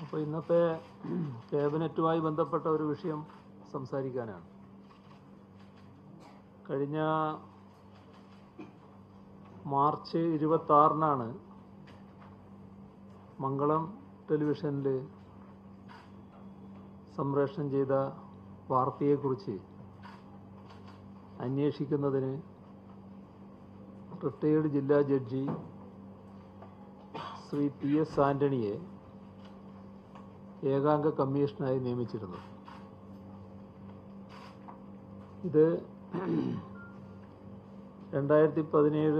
അപ്പോൾ ഇന്നത്തെ ക്യാബിനറ്റുമായി ബന്ധപ്പെട്ട ഒരു വിഷയം സംസാരിക്കാനാണ് കഴിഞ്ഞ മാർച്ച് ഇരുപത്താറിനാണ് മംഗളം ടെലിവിഷനിൽ സംപ്രേഷണം ചെയ്ത വാർത്തയെക്കുറിച്ച് അന്വേഷിക്കുന്നതിന് റിട്ടയേർഡ് ജില്ലാ ജഡ്ജി ശ്രീ പി എസ് ആന്റണിയെ ഏകാംഗ കമ്മീഷനായി നിയമിച്ചിരുന്നു ഇത് രണ്ടായിരത്തി പതിനേഴ്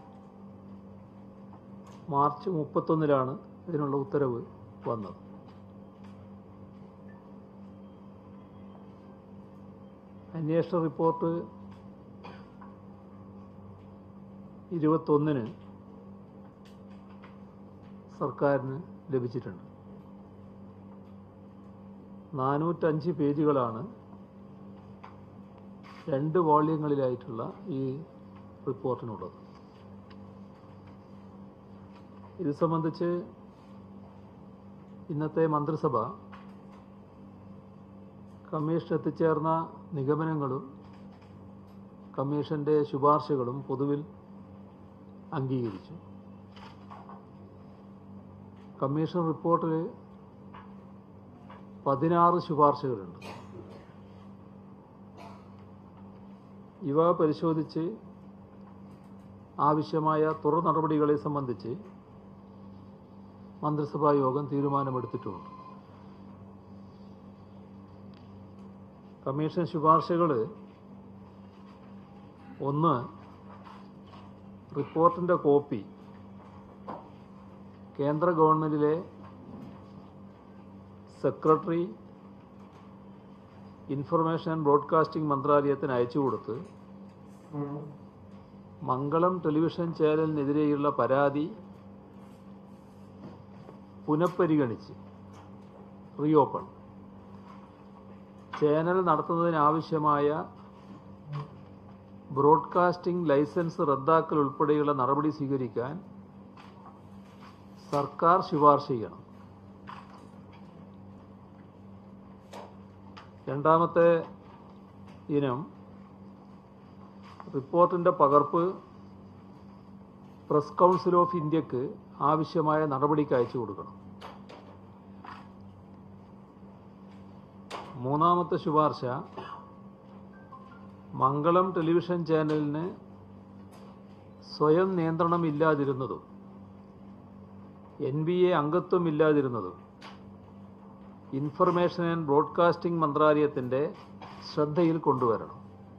മാർച്ച് മുപ്പത്തൊന്നിലാണ് ഇതിനുള്ള ഉത്തരവ് വന്നത് അന്വേഷണ റിപ്പോർട്ട് ഇരുപത്തൊന്നിന് സർക്കാരിന് ലഭിച്ചിട്ടുണ്ട് നാനൂറ്റഞ്ച് പേജുകളാണ് രണ്ട് വോള്യങ്ങളിലായിട്ടുള്ള ഈ റിപ്പോർട്ടിനുള്ളത് ഇത് സംബന്ധിച്ച് ഇന്നത്തെ മന്ത്രിസഭ കമ്മീഷൻ എത്തിച്ചേർന്ന നിഗമനങ്ങളും കമ്മീഷന്റെ ശുപാർശകളും പൊതുവിൽ അംഗീകരിച്ചു കമ്മീഷൻ റിപ്പോർട്ടിൽ പതിനാറ് ശുപാർശകളുണ്ട് ഇവ പരിശോധിച്ച് ആവശ്യമായ തുടർ നടപടികളെ സംബന്ധിച്ച് മന്ത്രിസഭാ യോഗം തീരുമാനമെടുത്തിട്ടുണ്ട് കമ്മീഷൻ ശുപാർശകൾ ഒന്ന് റിപ്പോർട്ടിൻ്റെ കോപ്പി കേന്ദ്ര ഗവൺമെൻറ്റിലെ സെക്രട്ടറി ഇൻഫർമേഷൻ ആൻഡ് ബ്രോഡ്കാസ്റ്റിംഗ് മന്ത്രാലയത്തിന് അയച്ചു കൊടുത്ത് മംഗളം ടെലിവിഷൻ ചാനലിനെതിരെയുള്ള പരാതി പുനഃപരിഗണിച്ച് റീഓപ്പൺ ചാനൽ നടത്തുന്നതിനാവശ്യമായ ബ്രോഡ്കാസ്റ്റിംഗ് ലൈസൻസ് റദ്ദാക്കൽ ഉൾപ്പെടെയുള്ള നടപടി സ്വീകരിക്കാൻ സർക്കാർ ശുപാർശ ചെയ്യണം രണ്ടാമത്തെ ഇനം റിപ്പോർട്ടിൻ്റെ പകർപ്പ് പ്രസ് കൗൺസിൽ ഓഫ് ഇന്ത്യക്ക് ആവശ്യമായ നടപടിക്ക് അയച്ചു കൊടുക്കണം മൂന്നാമത്തെ ശുപാർശ മംഗളം ടെലിവിഷൻ ചാനലിന് സ്വയം നിയന്ത്രണമില്ലാതിരുന്നതും എൻ ബി എ അംഗത്വമില്ലാതിരുന്നതും ഇൻഫർമേഷൻ ആൻഡ് ബ്രോഡ്കാസ്റ്റിംഗ് മന്ത്രാലയത്തിൻ്റെ ശ്രദ്ധയിൽ കൊണ്ടുവരണം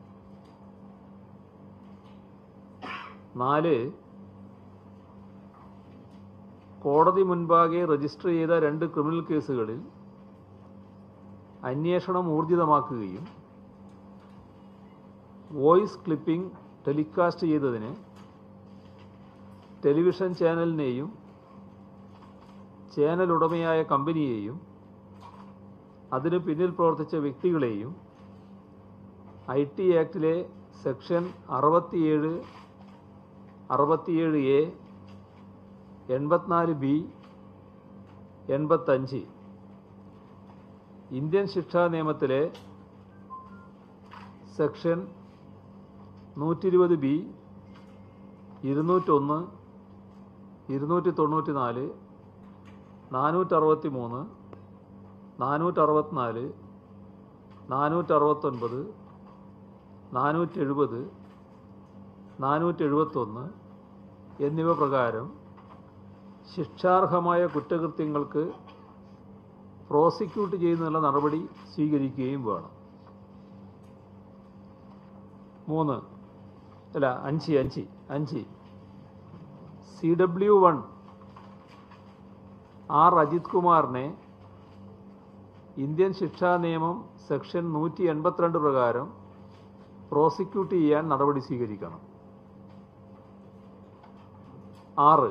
നാല് കോടതി മുൻപാകെ രജിസ്റ്റർ ചെയ്ത രണ്ട് ക്രിമിനൽ കേസുകളിൽ അന്വേഷണം ഊർജിതമാക്കുകയും വോയിസ് ക്ലിപ്പിംഗ് ടെലികാസ്റ്റ് ചെയ്തതിന് ടെലിവിഷൻ ചാനലിനെയും ചാനൽ ഉടമയായ കമ്പനിയെയും അതിനു പിന്നിൽ പ്രവർത്തിച്ച വ്യക്തികളെയും ഐ ടി ആക്ടിലെ സെക്ഷൻ അറുപത്തിയേഴ് അറുപത്തിയേഴ് എ എൺപത്തിനാല് ബി എൺപത്തഞ്ച് ഇന്ത്യൻ ശിക്ഷാ നിയമത്തിലെ സെക്ഷൻ നൂറ്റി ഇരുപത് ബി ഇരുന്നൂറ്റൊന്ന് ഇരുന്നൂറ്റി തൊണ്ണൂറ്റി നാല് നാനൂറ്ററുപത്തി മൂന്ന് നാനൂറ്ററുപത്തിനാല് നാനൂറ്ററുപത്തൊൻപത് നാനൂറ്റെഴുപത് നാനൂറ്റെഴുപത്തൊന്ന് എന്നിവ പ്രകാരം ശിക്ഷാർഹമായ കുറ്റകൃത്യങ്ങൾക്ക് പ്രോസിക്യൂട്ട് ചെയ്യുന്നതിനുള്ള നടപടി സ്വീകരിക്കുകയും വേണം മൂന്ന് അല്ല അഞ്ച് അഞ്ച് അഞ്ച് C W one R Ajith കുമാറിനെ ഇന്ത്യൻ ശിക്ഷാ നിയമം സെക്ഷൻ നൂറ്റി എൺപത്തിരണ്ട് പ്രകാരം പ്രോസിക്യൂട്ട് ചെയ്യാൻ നടപടി സ്വീകരിക്കണം ആറ്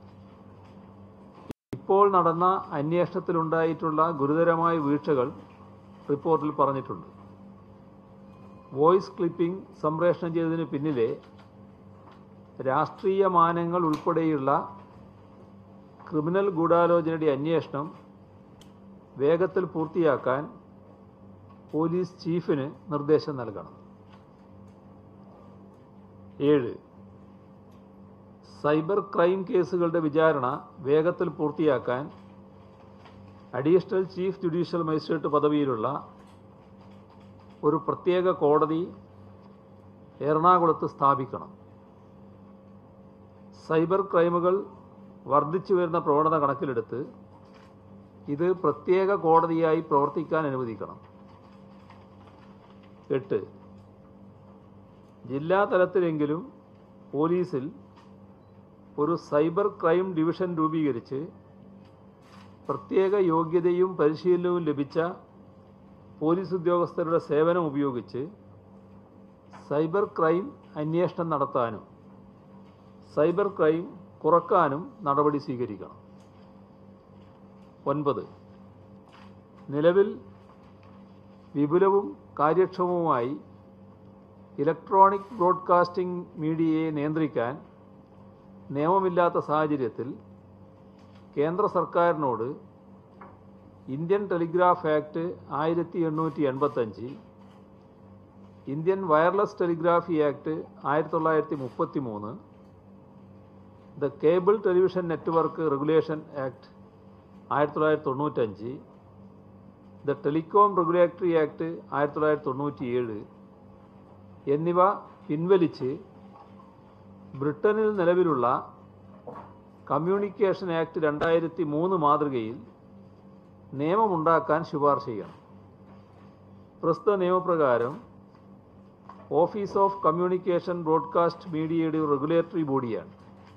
ഇപ്പോൾ നടന്ന അന്വേഷണത്തിലുണ്ടായിട്ടുള്ള ഗുരുതരമായ വീഴ്ചകൾ റിപ്പോർട്ടിൽ പറഞ്ഞിട്ടുണ്ട് വോയിസ് ക്ലിപ്പിംഗ് സംപ്രേഷണം ചെയ്തതിന് പിന്നിലെ രാഷ്ട്രീയ മാനങ്ങൾ ഉൾപ്പെടെയുള്ള ക്രിമിനൽ ഗൂഢാലോചനയുടെ അന്വേഷണം വേഗത്തിൽ പൂർത്തിയാക്കാൻ പോലീസ് ചീഫിന് നിർദ്ദേശം നൽകണം ഏഴ് സൈബർ ക്രൈം കേസുകളുടെ വിചാരണ വേഗത്തിൽ പൂർത്തിയാക്കാൻ അഡീഷണൽ ചീഫ് ജുഡീഷ്യൽ മജിസ്ട്രേറ്റ് പദവിയിലുള്ള ഒരു പ്രത്യേക കോടതി എറണാകുളത്ത് സ്ഥാപിക്കണം സൈബർ ക്രൈമുകൾ വർദ്ധിച്ചു വരുന്ന പ്രവണത കണക്കിലെടുത്ത് ഇത് പ്രത്യേക കോടതിയായി പ്രവർത്തിക്കാൻ അനുവദിക്കണം എട്ട് ജില്ലാ തലത്തിലെങ്കിലും പോലീസിൽ ഒരു സൈബർ ക്രൈം ഡിവിഷൻ രൂപീകരിച്ച് പ്രത്യേക യോഗ്യതയും പരിശീലനവും ലഭിച്ച പോലീസ് ഉദ്യോഗസ്ഥരുടെ സേവനം ഉപയോഗിച്ച് സൈബർ ക്രൈം അന്വേഷണം നടത്താനും സൈബർ ക്രൈം കുറക്കാനും നടപടി സ്വീകരിക്കണം ഒൻപത് നിലവിൽ വിപുലവും കാര്യക്ഷമവുമായി ഇലക്ട്രോണിക് ബ്രോഡ്കാസ്റ്റിംഗ് മീഡിയയെ നിയന്ത്രിക്കാൻ നിയമമില്ലാത്ത സാഹചര്യത്തിൽ കേന്ദ്ര സർക്കാരിനോട് ഇന്ത്യൻ ടെലിഗ്രാഫ് ആക്ട് ആയിരത്തി എണ്ണൂറ്റി എൺപത്തഞ്ച് ഇന്ത്യൻ വയർലെസ് ടെലിഗ്രാഫി ആക്ട് ആയിരത്തി തൊള്ളായിരത്തി മുപ്പത്തി മൂന്ന് the cable television network regulation act ആയിരത്തി തൊള്ളായിരത്തി തൊണ്ണൂറ്റഞ്ച് ദ ടെലികോം റെഗുലേറ്ററി ആക്ട് ആയിരത്തി തൊള്ളായിരത്തി തൊണ്ണൂറ്റിയേഴ് എന്നിവ പിൻവലിച്ച് ബ്രിട്ടനിൽ നിലവിലുള്ള കമ്മ്യൂണിക്കേഷൻ ആക്ട് രണ്ടായിരത്തി മൂന്ന് മാതൃകയിൽ നിയമമുണ്ടാക്കാൻ ശുപാർശ ചെയ്യണം പ്രസ്തുത നിയമപ്രകാരം ഓഫീസ് ഓഫ് കമ്മ്യൂണിക്കേഷൻ ബ്രോഡ്കാസ്റ്റ് മീഡിയയുടെ ഒരു റെഗുലേറ്ററി ബോഡിയാണ്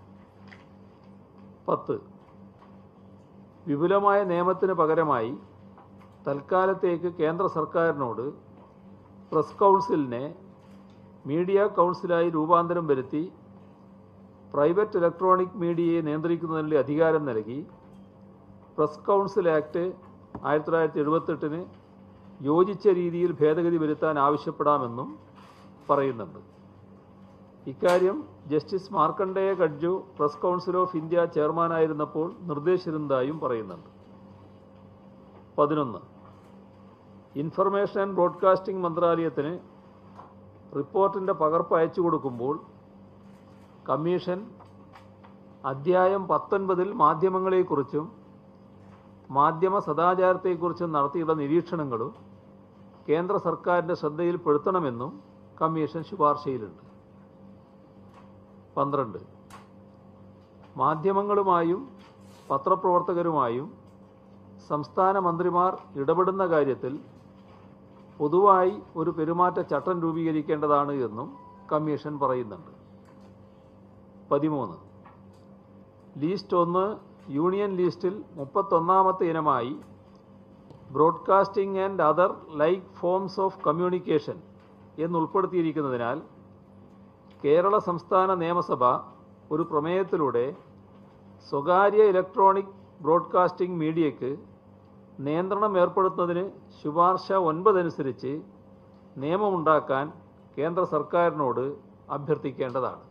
പത്ത് വിപുലമായ നിയമത്തിന് പകരമായി തൽക്കാലത്തേക്ക് കേന്ദ്ര സർക്കാരിനോട് പ്രസ് കൗൺസിലിനെ മീഡിയ കൗൺസിലായി രൂപാന്തരം വരുത്തി പ്രൈവറ്റ് ഇലക്ട്രോണിക് മീഡിയയെ നിയന്ത്രിക്കുന്നതിനുള്ള അധികാരം നൽകി പ്രസ് കൗൺസിൽ ആക്ട് ആയിരത്തി തൊള്ളായിരത്തി എഴുപത്തെട്ടിന് യോജിച്ച രീതിയിൽ ഭേദഗതി വരുത്താൻ ആവശ്യപ്പെടാമെന്നും പറയുന്നുണ്ട് ഇക്കാര്യം justice Markandeya Katju press council of India ചെയർമാനായിരുന്നപ്പോൾ നിർദ്ദേശിച്ചിരുന്നതായും പറയുന്നുണ്ട് പതിനൊന്ന് ഇൻഫർമേഷൻ ആൻഡ് ബ്രോഡ്കാസ്റ്റിംഗ് മന്ത്രാലയത്തിന് റിപ്പോർട്ടിൻ്റെ പകർപ്പ് അയച്ചു കൊടുക്കുമ്പോൾ കമ്മീഷൻ അധ്യായം പത്തൊൻപതിൽ മാധ്യമങ്ങളെക്കുറിച്ചും മാധ്യമ സദാചാരത്തെക്കുറിച്ചും നടത്തിയുള്ള നിരീക്ഷണങ്ങളും കേന്ദ്ര സർക്കാരിൻ്റെ ശ്രദ്ധയിൽപ്പെടുത്തണമെന്നും കമ്മീഷൻ ശുപാർശയിലുണ്ട് പന്ത്രണ്ട് മാധ്യമങ്ങളുമായും പത്രപ്രവർത്തകരുമായും സംസ്ഥാന മന്ത്രിമാർ ഇടപെടുന്ന കാര്യത്തിൽ പൊതുവായി ഒരു പെരുമാറ്റച്ചട്ടം രൂപീകരിക്കേണ്ടതാണ് എന്നും കമ്മീഷൻ പറയുന്നുണ്ട് പതിമൂന്ന് ലീസ്റ്റ് ഒന്ന് യൂണിയൻ ലീസ്റ്റിൽ മുപ്പത്തൊന്നാമത്തെ ഇനമായി broadcasting and other like forms of communication എന്നുൾപ്പെടുത്തിയിരിക്കുന്നതിനാൽ കേരള സംസ്ഥാന നിയമസഭ ഒരു പ്രമേയത്തിലൂടെ സ്വകാര്യ ഇലക്ട്രോണിക് ബ്രോഡ്കാസ്റ്റിംഗ് മീഡിയയ്ക്ക് നിയന്ത്രണം ഏർപ്പെടുത്തുന്നതിന് ശുപാർശ ഒൻപതനുസരിച്ച് നിയമമുണ്ടാക്കാൻ കേന്ദ്ര സർക്കാരിനോട് അഭ്യർത്ഥിക്കേണ്ടതാണ്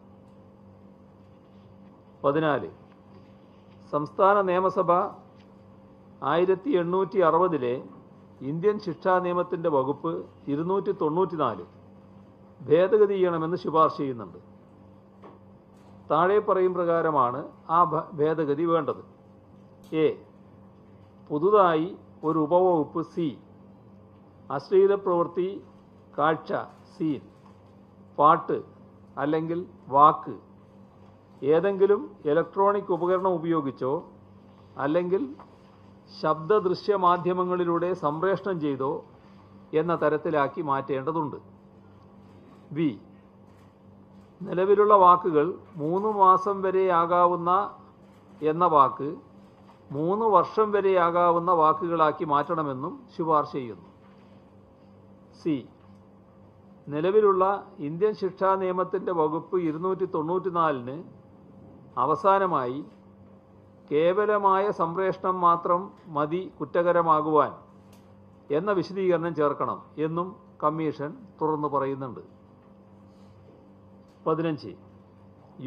പതിനാല് സംസ്ഥാന നിയമസഭ ആയിരത്തി എണ്ണൂറ്റി അറുപതിലെ ഇന്ത്യൻ ശിക്ഷാ നിയമത്തിൻ്റെ വകുപ്പ് ഇരുന്നൂറ്റി തൊണ്ണൂറ്റിനാല് ഭേദഗതി ചെയ്യണമെന്ന് ശുപാർശ ചെയ്യുന്നുണ്ട് താഴെ പറയും പ്രകാരമാണ് ആ ഭ- ഭേദഗതി വേണ്ടത് എ പുതുതായി ഒരു ഉപവകുപ്പ് സി അശ്ലീല പ്രവൃത്തി കാഴ്ച സീൻ പാട്ട് അല്ലെങ്കിൽ വാക്ക് ഏതെങ്കിലും ഇലക്ട്രോണിക് ഉപകരണം ഉപയോഗിച്ചോ അല്ലെങ്കിൽ ശബ്ദ ദൃശ്യ മാധ്യമങ്ങളിലൂടെ സംപ്രേഷണം ചെയ്തോ എന്ന തരത്തിലാക്കി മാറ്റേണ്ടതുണ്ട് ബി നിലവിലുള്ള വാക്കുകൾ മൂന്ന് മാസം വരെയാകാവുന്ന എന്ന വാക്ക് മൂന്ന് വർഷം വരെയാകാവുന്ന വാക്കുകളാക്കി മാറ്റണമെന്നും ശുപാർശ ചെയ്യുന്നു സി നിലവിലുള്ള ഇന്ത്യൻ ശിക്ഷാ നിയമത്തിൻ്റെ വകുപ്പ് ഇരുന്നൂറ്റി തൊണ്ണൂറ്റിനാലിന് അവസാനമായി കേവലമായ സംപ്രേഷണം മാത്രം മതി കുറ്റകരമാകുവാൻ എന്ന വിശദീകരണം ചേർക്കണം എന്നും കമ്മീഷൻ തുറന്നു പറയുന്നുണ്ട് പതിനഞ്ച്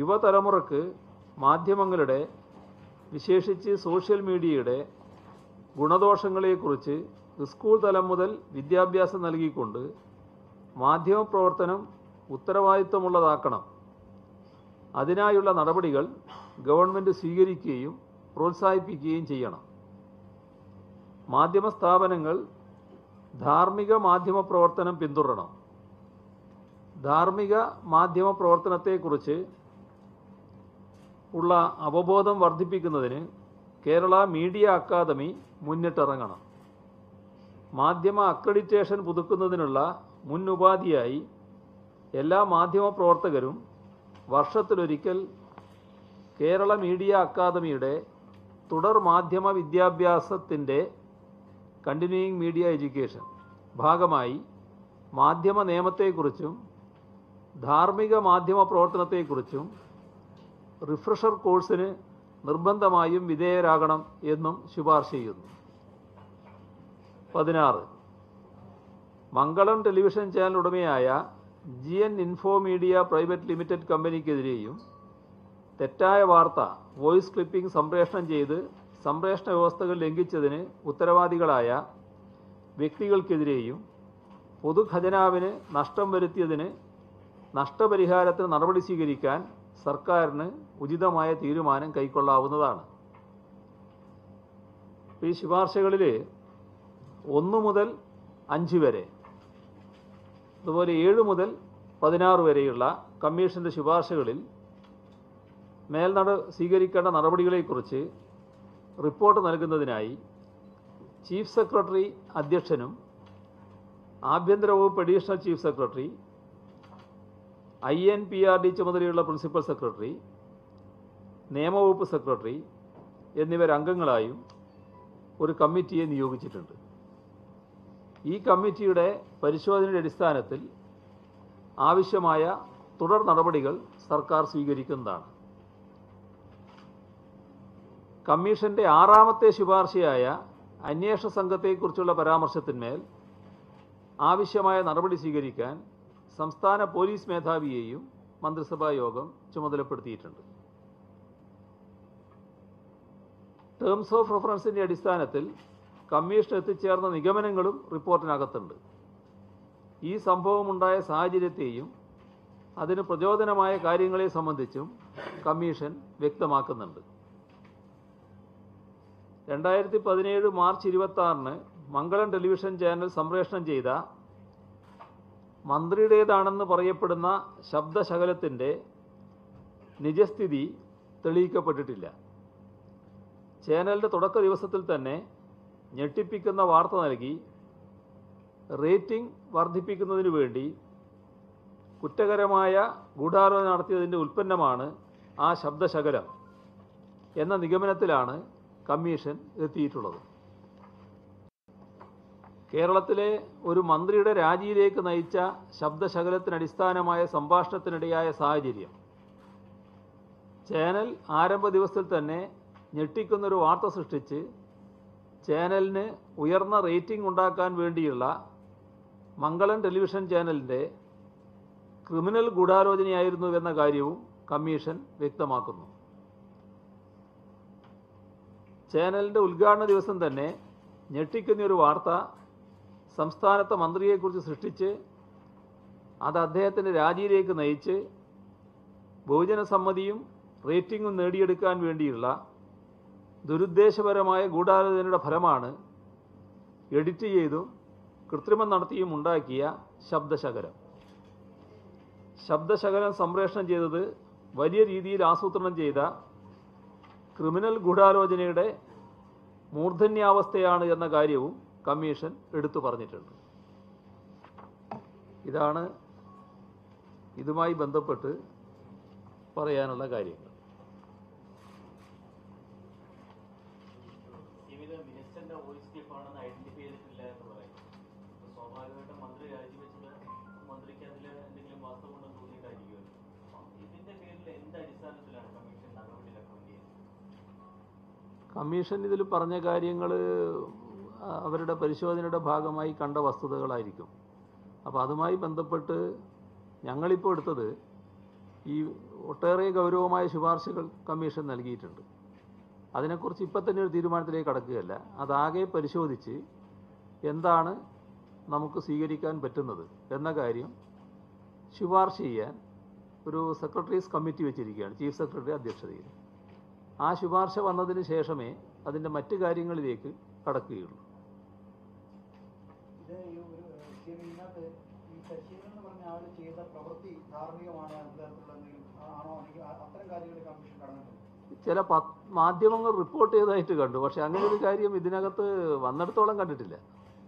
യുവതലമുറക്ക് മാധ്യമങ്ങളുടെ വിശേഷിച്ച് സോഷ്യൽ മീഡിയയുടെ ഗുണദോഷങ്ങളെക്കുറിച്ച് സ്കൂൾ തലം മുതൽ വിദ്യാഭ്യാസം നൽകിക്കൊണ്ട് മാധ്യമപ്രവർത്തനം ഉത്തരവാദിത്വമുള്ളതാക്കണം അതിനായുള്ള നടപടികൾ ഗവൺമെൻറ് സ്വീകരിക്കുകയും പ്രോത്സാഹിപ്പിക്കുകയും ചെയ്യണം മാധ്യമ സ്ഥാപനങ്ങൾ ധാർമ്മിക മാധ്യമ പ്രവർത്തനം പിന്തുടരണം ധാർമ്മിക മാധ്യമ പ്രവർത്തനത്തെക്കുറിച്ച് ഉള്ള അവബോധം വർദ്ധിപ്പിക്കുന്നതിന് കേരള മീഡിയ അക്കാദമി മുന്നിട്ടിറങ്ങണം മാധ്യമ അക്രഡിറ്റേഷൻ പുതുക്കുന്നതിനുള്ള മുൻ ഉപാധിയായി എല്ലാ മാധ്യമ പ്രവർത്തകരും വർഷത്തിലൊരിക്കൽ കേരള മീഡിയ അക്കാദമിയുടെ തുടർ മാധ്യമ വിദ്യാഭ്യാസത്തിൻ്റെ കണ്ടിന്യൂയിങ് മീഡിയ എഡ്യൂക്കേഷൻ ഭാഗമായി മാധ്യമ നിയമത്തെക്കുറിച്ചും ധാർമ്മിക മാധ്യമ പ്രവർത്തനത്തെക്കുറിച്ചും റിഫ്രഷർ കോഴ്സിന് നിർബന്ധമായും വിധേയരാകണം എന്നും ശുപാർശ ചെയ്യുന്നു പതിനാറ് മംഗളം ടെലിവിഷൻ ചാനൽ ഉടമയായ G N info media private limited കമ്പനിക്കെതിരെയും തെറ്റായ വാർത്ത വോയിസ് ക്ലിപ്പിംഗ് സംപ്രേഷണം ചെയ്ത് സംപ്രേഷണ വ്യവസ്ഥകൾ ലംഘിച്ചതിന് ഉത്തരവാദികളായ വ്യക്തികൾക്കെതിരെയും പൊതുഖജനാവിന് നഷ്ടം വരുത്തിയതിന് നഷ്ടപരിഹാരത്തിന് നടപടി സ്വീകരിക്കാൻ സർക്കാരിന് ഉചിതമായ തീരുമാനം കൈക്കൊള്ളാവുന്നതാണ് ഈ ശുപാർശകളിൽ ഒന്ന് മുതൽ അഞ്ച് വരെ അതുപോലെ ഏഴ് മുതൽ പതിനാറ് വരെയുള്ള കമ്മീഷൻ്റെ ശുപാർശകളിൽ മേൽനട സ്വീകരിക്കേണ്ട നടപടികളെക്കുറിച്ച് റിപ്പോർട്ട് നൽകുന്നതിനായി ചീഫ് സെക്രട്ടറി അധ്യക്ഷനും ആഭ്യന്തര വകുപ്പ് additional chief secretary I N P R D ചുമതലയുള്ള പ്രിൻസിപ്പൽ സെക്രട്ടറി നിയമവകുപ്പ് സെക്രട്ടറി എന്നിവരംഗങ്ങളായും ഒരു കമ്മിറ്റിയെ നിയോഗിച്ചിട്ടുണ്ട് ഈ കമ്മിറ്റിയുടെ പരിശോധനയുടെ അടിസ്ഥാനത്തിൽ ആവശ്യമായ തുടർ നടപടികൾ സർക്കാർ സ്വീകരിക്കുന്നതാണ് കമ്മീഷന്റെ ആറാമത്തെ ശുപാർശയായ അന്വേഷണ സംഘത്തെക്കുറിച്ചുള്ള പരാമർശത്തിന്മേൽ ആവശ്യമായ നടപടി സ്വീകരിക്കാൻ സംസ്ഥാന പോലീസ് മേധാവിയെയും മന്ത്രിസഭാ യോഗം ചുമതലപ്പെടുത്തിയിട്ടുണ്ട് ടേംസ് ഓഫ് റെഫറൻസിന്റെ അടിസ്ഥാനത്തിൽ കമ്മീഷൻ എത്തിച്ചേർന്ന നിഗമനങ്ങളും റിപ്പോർട്ടിനകത്തുണ്ട് ഈ സംഭവമുണ്ടായ സാഹചര്യത്തെയും അതിന് പ്രചോദനമായ കാര്യങ്ങളെ സംബന്ധിച്ചും കമ്മീഷൻ വ്യക്തമാക്കുന്നുണ്ട് രണ്ടായിരത്തി പതിനേഴ് മാർച്ച് ഇരുപത്തി ആറിന് മംഗളം ടെലിവിഷൻ ചാനൽ സംപ്രേഷണം ചെയ്ത മന്ത്രിയുടേതാണെന്ന് പറയപ്പെടുന്ന ശബ്ദശകലത്തിൻ്റെ നിജസ്ഥിതി തെളിയിക്കപ്പെട്ടിട്ടില്ല ചാനലിൻ്റെ തുടക്ക ദിവസത്തിൽ തന്നെ ഞെട്ടിപ്പിക്കുന്ന വാർത്ത നൽകി റേറ്റിംഗ് വർദ്ധിപ്പിക്കുന്നതിനു വേണ്ടി കുറ്റകരമായ ഗൂഢാലോചന നടത്തിയതിൻ്റെ ഉൽപ്പന്നമാണ് ആ ശബ്ദശകലം എന്ന നിഗമനത്തിലാണ് കമ്മീഷൻ എത്തിയിട്ടുള്ളത് കേരളത്തിലെ ഒരു മന്ത്രിയുടെ രാജിയിലേക്ക് നയിച്ച ശബ്ദശകലത്തിനടിസ്ഥാനമായ സംഭാഷണത്തിനിടയായ സാഹചര്യം ചാനൽ ആരംഭ ദിവസത്തിൽ തന്നെ ഞെട്ടിക്കുന്നൊരു വാർത്ത സൃഷ്ടിച്ച് ചാനലിന് ഉയർന്ന റേറ്റിംഗ് ഉണ്ടാക്കാൻ വേണ്ടിയുള്ള മംഗളം ടെലിവിഷൻ ചാനലിൻ്റെ ക്രിമിനൽ ഗൂഢാലോചനയായിരുന്നുവെന്ന കാര്യവും കമ്മീഷൻ വ്യക്തമാക്കുന്നു ചാനലിൻ്റെ ഉദ്ഘാടന ദിവസം തന്നെ ഞെട്ടിക്കുന്ന ഒരു വാർത്ത സംസ്ഥാനത്തെ മന്ത്രിയെക്കുറിച്ച് സൃഷ്ടിച്ച് അത് അദ്ദേഹത്തിൻ്റെ രാജിയിലേക്ക് നയിച്ച് ബഹുജനസമ്മതിയും റേറ്റിംഗും നേടിയെടുക്കാൻ വേണ്ടിയുള്ള ദുരുദ്ദേശപരമായ ഗൂഢാലോചനയുടെ ഫലമാണ് എഡിറ്റ് ചെയ്തും കൃത്രിമം നടത്തിയും ഉണ്ടാക്കിയ ശബ്ദശകലം ശബ്ദശകലം സംപ്രേഷണം ചെയ്തത് വലിയ രീതിയിൽ ആസൂത്രണം ചെയ്ത ക്രിമിനൽ ഗൂഢാലോചനയുടെ മൂർധന്യാവസ്ഥയാണ് എന്ന കാര്യവും കമ്മീഷൻ എടുത്തു പറഞ്ഞിട്ടുണ്ട് ഇതാണ് ഇതുമായി ബന്ധപ്പെട്ട് പറയാനുള്ള കാര്യങ്ങൾ ഇത് മിനിസ്റ്ററിന്റെ വോയിസ് ക്ലിപ്പാണെന്ന് ഐഡന്റിഫൈ ചെയ്തിട്ടില്ല എന്ന് പറയുന്നു അപ്പൊ സ്വാഭാവികമായിട്ടും മന്ത്രി രാജിവെച്ചത് മന്ത്രിക്ക് അതിൽ എന്തെങ്കിലും വാസ്തവം ഉണ്ടെന്ന് തോന്നിയിട്ടായിരിക്കുമല്ലോ അപ്പൊ ഇതിന്റെ പേരിൽ എന്ത് അടിസ്ഥാനത്തിലാണ് കമ്മീഷൻ നടപടി റെക്കമെൻഡ് ചെയ്യുന്നത് കമ്മീഷൻ ഇതിൽ പറഞ്ഞ കാര്യങ്ങൾ അവരുടെ പരിശോധനയുടെ ഭാഗമായി കണ്ട വസ്തുതകളായിരിക്കും അപ്പോൾ അതുമായി ബന്ധപ്പെട്ട് ഞങ്ങളിപ്പോൾ എടുത്തത് ഈ ഒട്ടേറെ ഗൗരവമായ ശുപാർശകൾ കമ്മീഷൻ നൽകിയിട്ടുണ്ട് അതിനെക്കുറിച്ച് ഇപ്പം തന്നെ ഒരു തീരുമാനത്തിലേക്ക് കടക്കുകയല്ല അതാകെ പരിശോധിച്ച് എന്താണ് നമുക്ക് സ്വീകരിക്കാൻ പറ്റുന്നത് എന്ന കാര്യം ശുപാർശ ചെയ്യാൻ ഒരു സെക്രട്ടറീസ് കമ്മിറ്റി വെച്ചിരിക്കുകയാണ് ചീഫ് സെക്രട്ടറി അധ്യക്ഷതയിൽ ആ ശുപാർശ വന്നതിന് ശേഷമേ അതിൻ്റെ മറ്റ് കാര്യങ്ങളിലേക്ക് കടക്കുകയുള്ളൂ ഇത് ഈ ഒരു സി എം ഇതിനകത്ത് ഈ ശശീന്ദ്രൻ എന്ന് പറഞ്ഞ ആൾ ചെയ്ത പ്രവൃത്തി ധാർമ്മികമാണ് അതിനകത്തുള്ള എന്തെങ്കിലും ആണോ അല്ലെങ്കിൽ അ- അത്തരം കാര്യങ്ങൾ കമ്മീഷൻ കടന്നിട്ടുണ്ട് ചില പ- മാധ്യമങ്ങൾ റിപ്പോർട്ട് ചെയ്തതായിട്ട് കണ്ടു പക്ഷെ അങ്ങനെ ഒരു കാര്യം ഇതിനകത്ത് വന്നിടത്തോളം കണ്ടിട്ടില്ല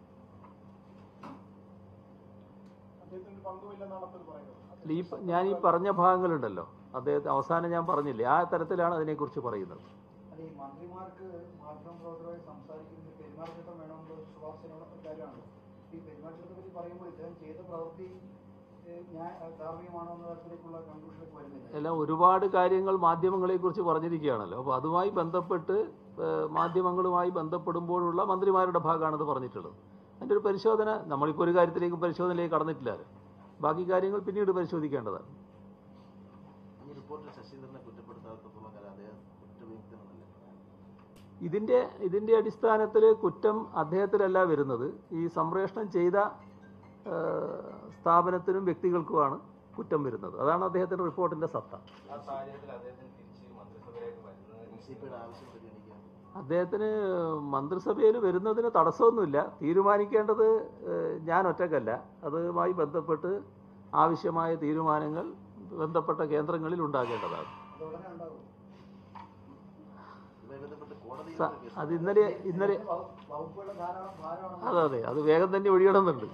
അദ്ദേഹത്തിന് പങ്കുമില്ലെന്നാണ് അപ്പോൾ പറയുന്നത് അല്ല, ഈ പ- ഞാൻ ഈ പറഞ്ഞ ഭാഗങ്ങളുണ്ടല്ലോ അദ്ദേഹത്തെ അവസാനം ഞാൻ പറഞ്ഞില്ലേ ആ തരത്തിലാണ് അതിനെക്കുറിച്ച് പറയുന്നത് അല്ല ഈ മന്ത്രിമാർക്ക് മാധ്യമപ്രവർത്തകരുമായി സംസാരിക്കുന്നത് പെരുമാറ്റച്ചട്ടം വേണമെന്നുള്ള ശുപാർശയുള്ള കാര്യമാണ് ഈ പെരുമാറ്റച്ചട്ടത്തെ പറ്റി പറയുമ്പോൾ ഇദ്ദേഹം ചെയ്ത പ്രവൃത്തി ഏഹ്, ഞാൻ ധാർമ്മികമാണോ എന്ന തരത്തിലേക്കുള്ള കൺക്ലൂഷനിലേക്ക് വരുന്നില്ല എല്ലാം ഒരുപാട് കാര്യങ്ങൾ മാധ്യമങ്ങളെക്കുറിച്ച് പറഞ്ഞിരിക്കുകയാണല്ലോ അപ്പോൾ അതുമായി ബന്ധപ്പെട്ട് ഏഹ്, മാധ്യമങ്ങളുമായി ബന്ധപ്പെടുമ്പോഴുള്ള മന്ത്രിമാരുടെ ഭാഗമാണത് പറഞ്ഞിട്ടുള്ളത് അതിൻ്റെ ഒരു പരിശോധന നമ്മളിപ്പോൾ ഒരു കാര്യത്തിലേക്ക് പരിശോധനയിലേക്ക് കടന്നിട്ടില്ലല്ലോ ബാക്കി കാര്യങ്ങൾ പിന്നീട് പരിശോധിക്കേണ്ടതാണ് ഈ റിപ്പോർട്ടിൽ ശശീന്ദ്രനെ കുറ്റപ്പെടുത്താത്തപ്പോൾ കാലം അദ്ദേഹം കുറ്റവിമുക്തനല്ലേ ഇതിൻ്റെ ഇതിൻ്റെ അടിസ്ഥാനത്തിൽ കുറ്റം അദ്ദേഹത്തിലല്ല വരുന്നത് ഈ സംപ്രേഷണം ചെയ്ത ഏഹ്, സ്ഥാപനത്തിനും വ്യക്തികൾക്കുമാണ് കുറ്റം വരുന്നത് അതാണ് അദ്ദേഹത്തിൻ്റെ റിപ്പോർട്ടിൻ്റെ സത്ത ആ സാഹചര്യത്തിൽ അദ്ദേഹത്തിന് തിരിച്ച് മന്ത്രിസഭയിലേക്ക് വരുന്നത് എൻ സി പിയുടെ ആവശ്യം പരിഗണിക്കാൻ അദ്ദേഹത്തിന് മന്ത്രിസഭയിൽ വരുന്നതിന് തടസ്സമൊന്നുമില്ല തീരുമാനിക്കേണ്ടത് ഏഹ്, ഞാൻ ഒറ്റക്കല്ല അതുമായി ബന്ധപ്പെട്ട് ആവശ്യമായ തീരുമാനങ്ങൾ ബന്ധപ്പെട്ട കേന്ദ്രങ്ങളിൽ ഉണ്ടാകേണ്ടതാണ് അത് ഉടനെ ഉണ്ടാകും ഇതുമായി ബന്ധപ്പെട്ട് കോടതിയിൽ സ- ഒരു കേസ് അത് ഇന്നലെ ഇന്നലെ വകുപ്പ്- വകുപ്പുകളുടെ ധാരാളം ഭാരമാണ് അതെ അതെ അത് വേഗം തന്നെ ഒഴിയണമെന്നുണ്ട്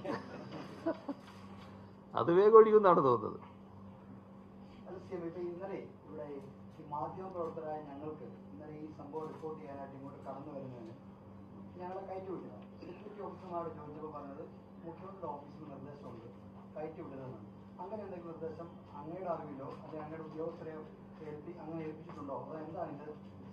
അത് വേഗം ഒഴിയുമെന്നാണ് തോന്നുന്നത് അല്ല സി എം ഇപ്പൊ ഇന്നലെ ഇവിടെ ഈ മാധ്യമ പ്രവർത്തകരായ ഞങ്ങൾക്ക് ഇന്നലെ ഈ സംഭവം റിപ്പോർട്ട് ചെയ്യാനായിട്ട് ഇങ്ങോട്ട് കടന്നു വരുന്നതിന് ഞങ്ങളെ കയറ്റി വിട്ടതാണ് സെക്യൂരിറ്റി ഓഫീസർമാരോട് ചോദിച്ചപ്പോൾ പറഞ്ഞത് മുഖ്യമന്ത്രിയുടെ ഓഫീസിൽ നിർദ്ദേശമുണ്ട് കയറ്റി വിടുന്നതെന്നാണ് അങ്ങനെ എന്തെങ്കിലും നിർദ്ദേശം അങ്ങയുടെ അറിവിലോ അല്ലെങ്കിൽ അങ്ങയുടെ ഉദ്യോഗസ്ഥരെ ഏൽപ്പി അങ്ങനെ ഏൽപ്പിച്ചിട്ടുണ്ടോ അത് എന്താണ് ഇത്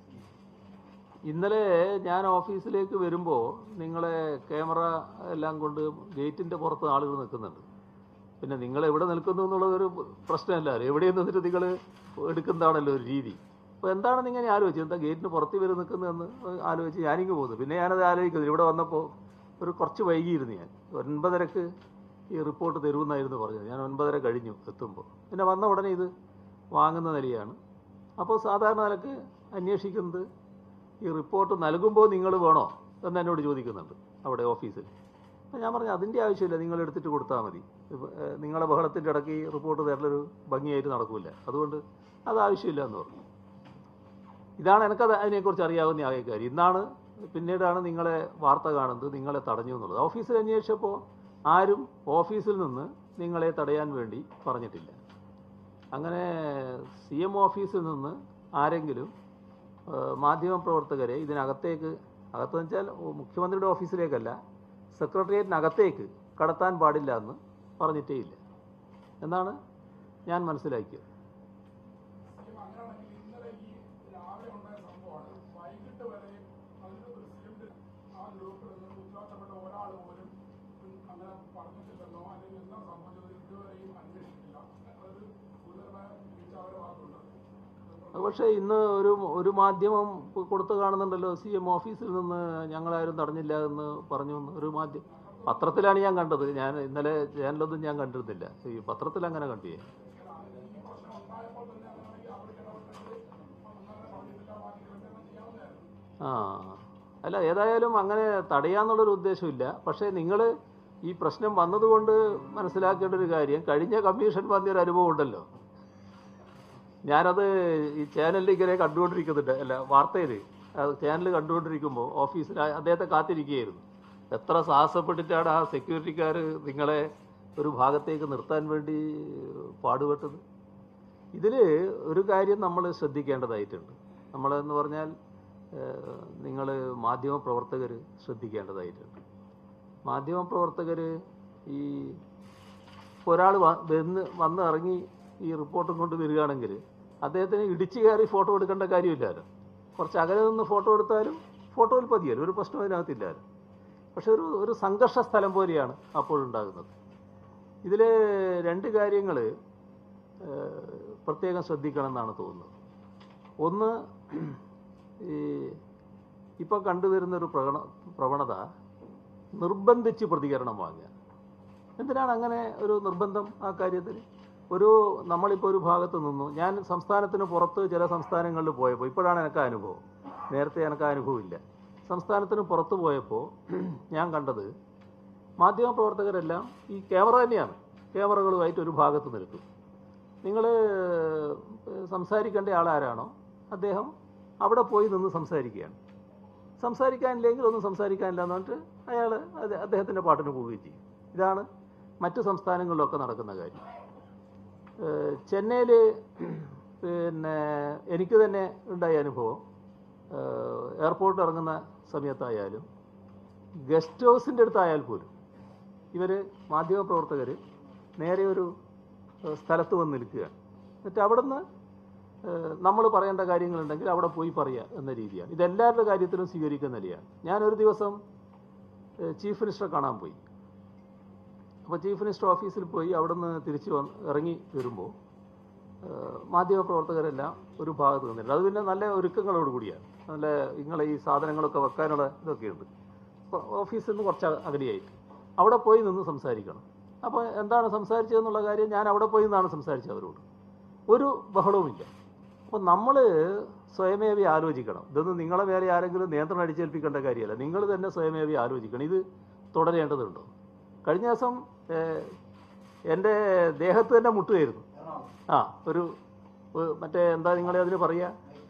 ഇന്നലെ ഞാൻ ഓഫീസിലേക്ക് വരുമ്പോൾ നിങ്ങളെ ക്യാമറ എല്ലാം കൊണ്ട് ഗേറ്റിൻ്റെ പുറത്ത് ആളുകൾ നിൽക്കുന്നുണ്ട് പിന്നെ നിങ്ങൾ എവിടെ നിൽക്കുന്നു എന്നുള്ളതൊരു പ്രശ്നമല്ല എവിടെയും നിന്നിട്ട് നിങ്ങൾ എടുക്കുന്നതാണല്ലോ ഒരു രീതി അപ്പോൾ എന്താണ് ഇങ്ങനെ ആലോചിച്ചത് എന്താ ഗേറ്റിന് പുറത്ത് വരെ നിൽക്കുന്നതെന്ന് ആലോചിച്ച് ഞാനിങ്ങ് പോകുന്നു പിന്നെ ഞാനത് ആലോചിക്കുന്നത് ഇവിടെ വന്നപ്പോൾ ഒരു കുറച്ച് വൈകിയിരുന്നു ഞാൻ ഒൻപതരക്ക് ഈ റിപ്പോർട്ട് തരുമെന്നായിരുന്നു പറഞ്ഞത് ഞാൻ ഒൻപതര കഴിഞ്ഞു എത്തുമ്പോൾ പിന്നെ വന്ന ഉടനെ ഇത് വാങ്ങുന്ന നിലയാണ് അപ്പോൾ സാധാരണ നിലക്ക് അന്വേഷിക്കുന്നത് ഈ റിപ്പോർട്ട് നൽകുമ്പോൾ നിങ്ങൾ വേണോ എന്ന് എന്നോട് ചോദിക്കുന്നുണ്ട് അവിടെ ഓഫീസിൽ അപ്പോൾ ഞാൻ പറഞ്ഞു അതിൻ്റെ ആവശ്യമില്ല നിങ്ങൾ എടുത്തിട്ട് കൊടുത്താൽ മതി ഇപ്പൊ, ഏഹ്, നിങ്ങളെ ബഹളത്തിൻ്റെ ഇടയ്ക്ക് ഈ റിപ്പോർട്ട് തരലൊരു ഭംഗിയായിട്ട് നടക്കില്ല അതുകൊണ്ട് അത് ആവശ്യമില്ല എന്ന് പറഞ്ഞു ഇതാണ് എനിക്കത് അതിനെക്കുറിച്ച് അറിയാവുന്ന ആകെ കാര്യം ഇന്നാണ് പിന്നീടാണ് നിങ്ങളെ വാർത്ത കാണുന്നത് നിങ്ങളെ തടഞ്ഞു എന്നുള്ളത് ഓഫീസിൽ അന്വേഷിച്ചപ്പോൾ ആരും ഓഫീസിൽ നിന്ന് നിങ്ങളെ തടയാൻ വേണ്ടി പറഞ്ഞിട്ടില്ല അങ്ങനെ സി എം ഓഫീസിൽ നിന്ന് ആരെങ്കിലും ഏഹ്, മാധ്യമപ്രവർത്തകരെ ഇതിനകത്തേക്ക് അകത്തെന്ന് വെച്ചാൽ മുഖ്യമന്ത്രിയുടെ ഓഫീസിലേക്കല്ല സെക്രട്ടേറിയറ്റിനകത്തേക്ക് കടത്താൻ പാടില്ല എന്ന് പറഞ്ഞിട്ടേ ഇല്ല എന്നാണ് ഞാൻ മനസ്സിലാക്കിയത് അങ്ങനെയാണെങ്കിൽ ഇന്നലെ ഈ രാവിലെ ഉണ്ടായ സംഭവമാണ് വൈകിട്ട് വരെ അതിന്റെ പ്രസിഡന്റ് ആ ഗ്രൂപ്പിൽ നിന്ന് ഉത്തരവാദിത്തപ്പെട്ട ഒരാൾ പോലും ഉം അങ്ങനെ പറഞ്ഞിട്ടില്ലെന്നോ അല്ലെങ്കിൽ എന്താ സംഭവിച്ചത് ഇതുവരെയും അന്വേഷിച്ചില്ല അതൊരു ഗുരുതരമായ വീഴ്ച അവരുടെ ഭാഗത്തുണ്ട് പക്ഷേ ഇന്ന് ഒരു ഒരു മാധ്യമം ഇപ്പൊ കൊടുത്തു കാണുന്നുണ്ടല്ലോ സി എം ഓഫീസിൽ നിന്ന് ഞങ്ങളാരും തടഞ്ഞില്ല എന്ന് പറഞ്ഞു എന്ന് ഒരു മാധ്യമം പത്രത്തിലാണ് ഞാൻ കണ്ടത് ഞാൻ ഇന്നലെ ചാനലൊന്നും ഞാൻ കണ്ടിരുന്നില്ല ഈ പത്രത്തിൽ അങ്ങനെ കണ്ടിയേ ആ അല്ല ഏതായാലും അങ്ങനെ തടയാന്നുള്ളൊരു ഉദ്ദേശമില്ല പക്ഷേ നിങ്ങൾ ഈ പ്രശ്നം വന്നതുകൊണ്ട് മനസ്സിലാക്കേണ്ട ഒരു കാര്യം കഴിഞ്ഞ കമ്മീഷൻ വന്നൊരു അനുഭവം ഉണ്ടല്ലോ ഞാനത് ഈ ചാനലിൽ ഇങ്ങനെ കണ്ടുകൊണ്ടിരിക്കുന്നുണ്ട് അല്ല വാർത്തയിൽ ചാനൽ കണ്ടുകൊണ്ടിരിക്കുമ്പോൾ ഓഫീസിൽ ആ- അദ്ദേഹത്തെ കാത്തിരിക്കുകയായിരുന്നു എത്ര സാഹസപ്പെട്ടിട്ടാണ് ആ സെക്യൂരിറ്റിക്കാർ നിങ്ങളെ ഒരു ഭാഗത്തേക്ക് നിർത്താൻ വേണ്ടി പാടുപെട്ടത് ഇതിൽ ഒരു കാര്യം നമ്മൾ ശ്രദ്ധിക്കേണ്ടതായിട്ടുണ്ട് നമ്മളെന്ന് പറഞ്ഞാൽ നിങ്ങൾ മാധ്യമപ്രവർത്തകർ ശ്രദ്ധിക്കേണ്ടതായിട്ടുണ്ട് മാധ്യമപ്രവർത്തകർ ഈ ഒരാൾ വന്ന് വന്ന് ഇറങ്ങി ഈ റിപ്പോർട്ടും കൊണ്ട് വരികയാണെങ്കിൽ അദ്ദേഹത്തിന് ഇടിച്ചു കയറി ഫോട്ടോ എടുക്കേണ്ട കാര്യമില്ലല്ലോ കുറച്ച് അകലെ നിന്ന് ഫോട്ടോ എടുത്താലും ഫോട്ടോയിൽ പതിയല്ലോ ഒരു പ്രശ്നം അതിനകത്തില്ലല്ലോ പക്ഷെ ഒരു ഒരു സംഘർഷ സ്ഥലം പോലെയാണ് അപ്പോഴുണ്ടാകുന്നത് ഇതിൽ രണ്ട് കാര്യങ്ങൾ പ്രത്യേകം ശ്രദ്ധിക്കണം എന്നാണ് തോന്നുന്നത് ഒന്ന് ഈ ഇപ്പോൾ കണ്ടുവരുന്ന ഒരു പ്രവണ പ്രവണത നിർബന്ധിച്ച് പ്രതികരണം വാങ്ങുക എന്തിനാണ് അങ്ങനെ ഒരു നിർബന്ധം ആ കാര്യത്തിൽ ഒരു നമ്മളിപ്പോൾ ഒരു ഭാഗത്ത് നിന്നു ഞാൻ സംസ്ഥാനത്തിന് പുറത്ത് ചില സംസ്ഥാനങ്ങളിൽ പോയപ്പോൾ ഇപ്പോഴാണ് എനിക്ക് ആ അനുഭവം നേരത്തെ എനിക്ക് ആ അനുഭവമില്ല സംസ്ഥാനത്തിന് പുറത്ത് പോയപ്പോൾ ഞാൻ കണ്ടത് മാധ്യമപ്രവർത്തകരെല്ലാം ഈ ക്യാമറ തന്നെയാണ് ക്യാമറകളുമായിട്ട് ഒരു ഭാഗത്ത് നിൽക്കും നിങ്ങൾ സംസാരിക്കേണ്ട ആളാരാണോ അദ്ദേഹം അവിടെ പോയി നിന്ന് സംസാരിക്കുകയാണ് സംസാരിക്കാനില്ലെങ്കിൽ ഒന്നും സംസാരിക്കാനില്ല എന്ന് പറഞ്ഞിട്ട് അയാൾ അദ്ദേഹത്തിൻ്റെ പാട്ടിന് പോവുകയും ചെയ്യും ഇതാണ് മറ്റ് സംസ്ഥാനങ്ങളിലൊക്കെ നടക്കുന്ന കാര്യം ചെന്നൈയിൽ പിന്നെ എനിക്ക് തന്നെ ഉണ്ടായ അനുഭവം ഏഹ് എയർപോർട്ട് ഇറങ്ങുന്ന സമയത്തായാലും ഗസ്റ്റ് ഹൗസിൻ്റെ അടുത്തായാൽ പോലും ഇവർ മാധ്യമപ്രവർത്തകർ നേരെ ഒരു ഏഹ് സ്ഥലത്ത് വന്ന് നിൽക്കുകയാണ് എന്നിട്ട് അവിടുന്ന് നമ്മൾ പറയേണ്ട കാര്യങ്ങളുണ്ടെങ്കിൽ അവിടെ പോയി പറയുക എന്ന രീതിയാണ് ഇതെല്ലാവരുടെ കാര്യത്തിലും സ്വീകരിക്കുന്ന നിലയാണ് ഞാനൊരു ദിവസം ഏഹ് ചീഫ് മിനിസ്റ്ററെ കാണാൻ പോയി അപ്പോൾ ചീഫ് മിനിസ്റ്റർ ഓഫീസിൽ പോയി അവിടുന്ന് തിരിച്ച് വന്ന് ഇറങ്ങി വരുമ്പോൾ മാധ്യമപ്രവർത്തകരെല്ലാം ഒരു ഭാഗത്ത് നിന്നിട്ടുണ്ട് അത് പിന്നെ നല്ല ഒരുക്കങ്ങളോട് കൂടിയാണ് നല്ല നിങ്ങളെ ഈ സാധനങ്ങളൊക്കെ വെക്കാനുള്ള ഇതൊക്കെ ഉണ്ട് അപ്പോൾ ഓഫീസിൽ നിന്ന് കുറച്ച് അകലെയായിട്ട് അവിടെ പോയി നിന്ന് സംസാരിക്കണം അപ്പോൾ എന്താണ് സംസാരിച്ചതെന്നുള്ള കാര്യം ഞാൻ അവിടെ പോയി നിന്നാണ് സംസാരിച്ചത് അവരോട് ഒരു ബഹളവുമില്ല അപ്പോൾ നമ്മൾ സ്വയമേവി ആലോചിക്കണം ഇതൊന്നും നിങ്ങളെ മേലെ ആരെങ്കിലും നിയന്ത്രണം അടിച്ചേൽപ്പിക്കേണ്ട കാര്യമല്ല നിങ്ങൾ തന്നെ സ്വയമേവി ആലോചിക്കണം ഇത് തുടരേണ്ടതുണ്ടോ കഴിഞ്ഞ ദിവസം ഏഹ്, എൻ്റെ ദേഹത്ത് തന്നെ മുട്ടുകയായിരുന്നു ആ ഒരു ഒരു മറ്റേ എന്താ നിങ്ങളെ അതിന് പറയുക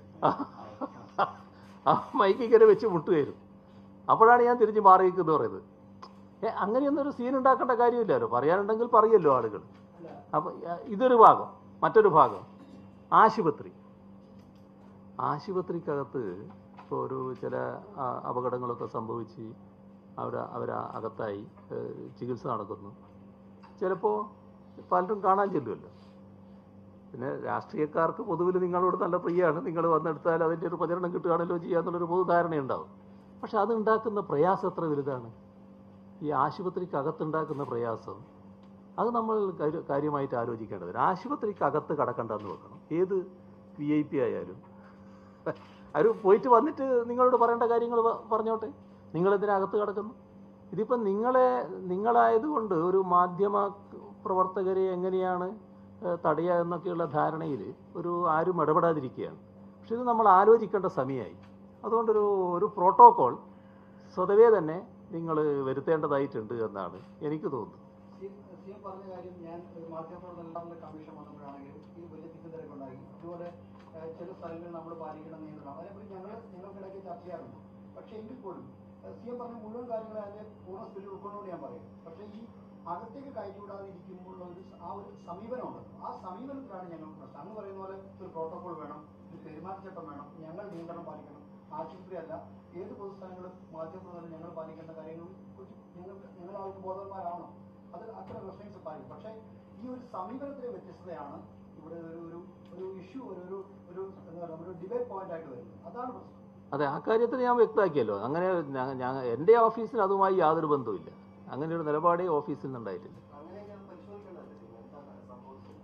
ആ മൈക്ക് ഇങ്ങനെ വെച്ച് മുട്ടുകയായിരുന്നു അപ്പോഴാണ് ഞാൻ തിരിച്ച് മാറി നിൽക്കുന്നത് പറയുന്നത് ഏ അങ്ങനെയൊന്നും ഒരു സീൻ ഉണ്ടാക്കേണ്ട കാര്യമില്ലല്ലോ പറയാനുണ്ടെങ്കിൽ പറയല്ലോ ആളുകൾ അപ്പം ഇതൊരു ഭാഗം മറ്റൊരു ഭാഗം ആശുപത്രി ആശുപത്രിക്കകത്ത് ഇപ്പോൾ ഒരു ചില ആ, അപകടങ്ങളൊക്കെ സംഭവിച്ച് അവർ അവർ അകത്തായി ഏഹ്, ചികിത്സ നടക്കുന്നു ചിലപ്പോൾ പലരും കാണാൻ ചെല്ലുമല്ലോ പിന്നെ രാഷ്ട്രീയക്കാർക്ക് പൊതുവിൽ നിങ്ങളോട് നല്ല പ്രിയമാണ് നിങ്ങൾ വന്നെടുത്താൽ അതിൻ്റെ ഒരു പ്രചരണം കിട്ടുകയാണല്ലോ ചെയ്യാന്നുള്ളൊരു പൊതു ധാരണയുണ്ടാവും പക്ഷെ അത് ഉണ്ടാക്കുന്ന പ്രയാസം എത്ര വലുതാണ് ഈ ആശുപത്രിക്കകത്തുണ്ടാക്കുന്ന പ്രയാസം അത് നമ്മൾ കാര്യ- കാര്യമായിട്ട് ആലോചിക്കേണ്ടത് ആശുപത്രിക്കകത്ത് കടക്കണ്ടെന്ന് വെക്കണം ഏത് വി ഐ പി ആയാലും അവർ പോയിട്ട് വന്നിട്ട് നിങ്ങളോട് പറയേണ്ട കാര്യങ്ങൾ പ- പറഞ്ഞോട്ടെ നിങ്ങളെന്തിനകത്ത് കിടക്കുന്നു ഇതിപ്പം നിങ്ങളെ നിങ്ങളായതുകൊണ്ട് ഒരു മാധ്യമ പ്രവർത്തകരെ എങ്ങനെയാണ് ഏഹ്, തടയുക എന്നൊക്കെയുള്ള ധാരണയിൽ ഒരു ആരും ഇടപെടാതിരിക്കുകയാണ് പക്ഷെ ഇത് നമ്മൾ ആലോചിക്കേണ്ട സമയമായി അതുകൊണ്ടൊരു ഒരു പ്രോട്ടോകോൾ സ്വതവേ തന്നെ നിങ്ങൾ വരുത്തേണ്ടതായിട്ടുണ്ട് എന്നാണ് എനിക്ക് തോന്നുന്നത് സി എം പറഞ്ഞ കാര്യം ഞാൻ ഒരു മാധ്യമപ്രവർത്തകരുടെ കമ്മീഷൻ വന്നപ്പോഴാണെങ്കിലും ഈ വലിയ തിക്കുതിരക്കുണ്ടായി ഇതുപോലെ ഏഹ്, ചില സ്ഥലങ്ങളിൽ നമ്മൾ പാലിക്കണം നിയന്ത്രണം അതിനെപ്പറ്റി ഞങ്ങൾ ഞങ്ങൾക്കിടയ്ക്ക് ചർച്ച ചെയ്യാറുണ്ട് പക്ഷേ എങ്കിൽ പോലും സി എം പറഞ്ഞ മുഴുവൻ കാര്യങ്ങൾ അതിന്റെ പൂർണ്ണ സ്ഥിതി ഉൾക്കൊണ്ടുകൊണ്ട് ഞാൻ പറയും പക്ഷേ ഈ അകത്തേക്ക് കയറ്റിവിടാതെ ഇരിക്കുമ്പോഴുള്ള ഒരു സ- ആ ഒരു സമീപനമുണ്ട് ആ സമീപനത്തിലാണ് ഞങ്ങൾ പ്രശ്നം അങ്ങ് പറയുന്ന പോലെ ഒരു പ്രോട്ടോകോൾ വേണം ഒരു പെരുമാറ്റച്ചട്ടം വേണം ഞങ്ങൾ നിയന്ത്രണം പാലിക്കണം ആശുപത്രി അല്ല ഏത് പൊതുസ്ഥലങ്ങളും മാധ്യമപ്രവർത്തനം ഞങ്ങൾ പാലിക്കേണ്ട കാര്യങ്ങളെ കുറിച്ച് ഞങ്ങൾ ഞങ്ങൾ അവർക്ക് ബോധവാന്മാരാണോ അത് അത്ര റെസ്ട്രിക്ട്സ് പാലിക്കും പക്ഷേ ഈ ഒരു സമീപനത്തിലെ വ്യത്യസ്തതയാണ് ഇവിടെ ഒരു ഒരു ഒരു ഇഷ്യൂ ഒരു ഒരു ഒരു എന്താ പറയുക ഒരു ഡിബേറ്റ് പോയിന്റ് ആയിട്ട് വരുന്നത് അതാണ് പ്രശ്നം അതെ ആ കാര്യത്തിൽ ഞാൻ വ്യക്തമാക്കിയല്ലോ അങ്ങനെ ഞാൻ- ഞാൻ എൻ്റെ ഓഫീസിന് അതുമായി യാതൊരു ബന്ധവുമില്ല അങ്ങനെ ഒരു നിലപാടേ ഓഫീസിൽ നിന്നുണ്ടായിട്ടില്ല അങ്ങനെയൊക്കെ പരിശോധിക്കേണ്ടതല്ലേ എന്താണ് സംഭവിച്ചത്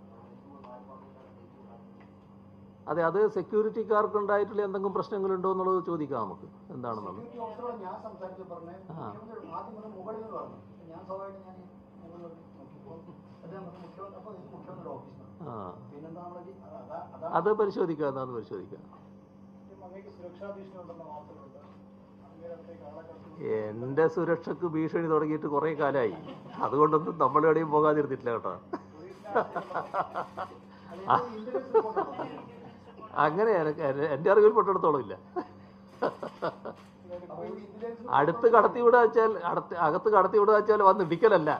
ആലോചിക്കുമ്പോൾ അതെ അത് സെക്യൂരിറ്റിക്കാർക്ക് ഉണ്ടായിട്ടുള്ള എന്തെങ്കിലും പ്രശ്നങ്ങളുണ്ടോ എന്നുള്ളത് ചോദിക്കാം നമുക്ക് എന്താണെന്നുള്ളത് സെക്യൂരിറ്റി ഓഫീസറോട് ഞാൻ സംസാരിച്ചു പറഞ്ഞേ ആ. മുഖ്യമന്ത്രി ആദ്യം മുതൽ മുകളിൽ നിന്ന് പറഞ്ഞു ഞാൻ സ്വാഭാവികം ഞാൻ ഈ മുകളിൽ നോക്കിയപ്പോൾ അദ്ദേഹം പറഞ്ഞു മുഖ്യമന്ത്രി അപ്പോൾ ഇത് മുഖ്യമന്ത്രിയുടെ ഓഫീസാണ് ആ പിന്നെന്താ നമ്മള് ഈ- അതാ- അതാ- അതാണ് അത് പരിശോധിക്കാം എന്താണെന്ന് പരിശോധിക്കാം അങ്ങേക്ക് സുരക്ഷാ ഭീഷണി ഉണ്ടെന്ന വാർത്തകളുണ്ട് അങ്ങേരത്തേക്ക് ആളെ കടത്തി എൻ്റെ സുരക്ഷക്ക് ഭീഷണി തുടങ്ങിയിട്ട് കുറേ കാലമായി അതുകൊണ്ടൊന്നും നമ്മൾ എവിടെയും പോകാതിരുന്നിട്ടില്ല കേട്ടോ ഇന്റലിജൻസ് റിപ്പോർട്ടാണ് അങ്ങനെ എനിക്ക് എന്നെ- എൻ്റെ അറിവിൽ പെട്ടെടുത്തോളം ഇല്ല അപ്പോൾ ഈ ഇന്റലിജൻസ് അടുത്ത് കടത്തി വിടുക വെച്ചാൽ അടുത്ത് അകത്ത് കടത്തി വിടുക വെച്ചാൽ വന്ന് ഇടിക്കലല്ല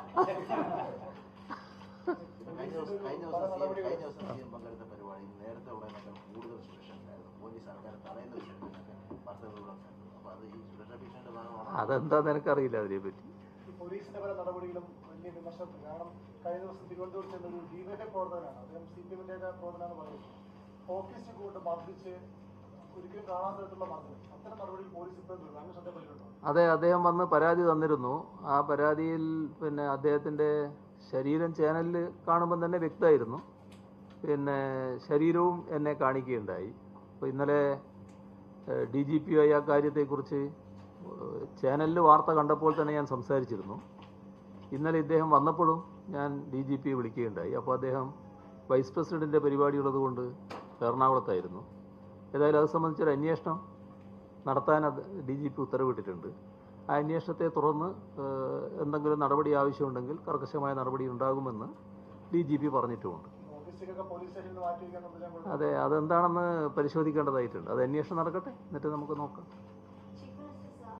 കഴിഞ്ഞ ദിവസം കഴിഞ്ഞ ദിവസം സി എം കഴിഞ്ഞ ദിവസം സി എം പങ്കെടുത്ത പരിപാടിയിൽ നേരത്തെ ഉള്ളതിനേക്കാൾ കൂടുതൽ സുരക്ഷ ഉണ്ടായിരുന്നു പോലീസ് ആൾക്കാരെ തടയുന്ന വിഷയത്തിലൊക്കെ വാർത്തകളിലൂടെ ഉണ്ടായിരുന്നു അപ്പോൾ അത് ഈ സുരക്ഷാ ഭീഷണിയുടെ ഭാഗമാണ് അതെന്താന്ന് എനിക്കറിയില്ല അതിനെപ്പറ്റി ഈ പോലീസിന്റെ പല നടപടികളും വലിയ വിമർശനത്തിൽ കാരണം കഴിഞ്ഞ ദിവസം തിരുവനന്തപുരത്ത് ചെന്ന ഒരു ഡിവൈഎഫ്ഐ പ്രവർത്തകനാണ് അദ്ദേഹം സി പി എമ്മിന്റെ പ്രവർത്തനാന്ന് പറയുന്നത് ഓഫീസിൽ കൊണ്ട് മർദ്ദിച്ച് ഒരിക്കലും കാണാത്ത തരത്തിലുള്ള മർദ്ദനം അത്തരം നടപടിയിൽ പോലീസ് ഇപ്പോഴും തുടരുന്നു അങ്ങ് ശ്രദ്ധപ്പെട്ടിട്ടുണ്ടോ അതെ അദ്ദേഹം വന്ന് പരാതി തന്നിരുന്നു ആ പരാതിയിൽ പിന്നെ അദ്ദേഹത്തിൻ്റെ ശരീരം ചാനലിൽ കാണുമ്പം തന്നെ വ്യക്തമായിരുന്നു പിന്നെ ശരീരവും എന്നെ കാണിക്കുകയുണ്ടായി അപ്പോൾ ഇന്നലെ ഡി ജി പി ആയി ആ കാര്യത്തെക്കുറിച്ച് ഏഹ്, ചാനലിൽ വാർത്ത കണ്ടപ്പോൾ തന്നെ ഞാൻ സംസാരിച്ചിരുന്നു ഇന്നലെ ഇദ്ദേഹം വന്നപ്പോഴും ഞാൻ ഡി ജി പിയെ വിളിക്കുകയുണ്ടായി അപ്പോൾ അദ്ദേഹം വൈസ് പ്രസിഡന്റിൻ്റെ പരിപാടിയുള്ളത് കൊണ്ട് എറണാകുളത്തായിരുന്നു ഏതായാലും അത് സംബന്ധിച്ചൊരു അന്വേഷണം നടത്താൻ അത് ഡി ജി പി ഉത്തരവിട്ടിട്ടുണ്ട് ആ അന്വേഷണത്തെ തുടർന്ന് ഏഹ്, എന്തെങ്കിലും നടപടി ആവശ്യമുണ്ടെങ്കിൽ കർക്കശമായ നടപടി ഉണ്ടാകുമെന്ന് ഡി ജി പി പറഞ്ഞിട്ടുമുണ്ട് ഓഫീസിലേക്കൊക്കെ പോലീസ് സ്റ്റേഷനിൽ മാറ്റി വയ്ക്കാൻ നിർദ്ദേശം കൊടുത്തു അതെ അതെന്താണെന്ന് പരിശോധിക്കേണ്ടതായിട്ടുണ്ട് അത് അന്വേഷണം നടക്കട്ടെ എന്നിട്ട് നമുക്ക് നോക്കാം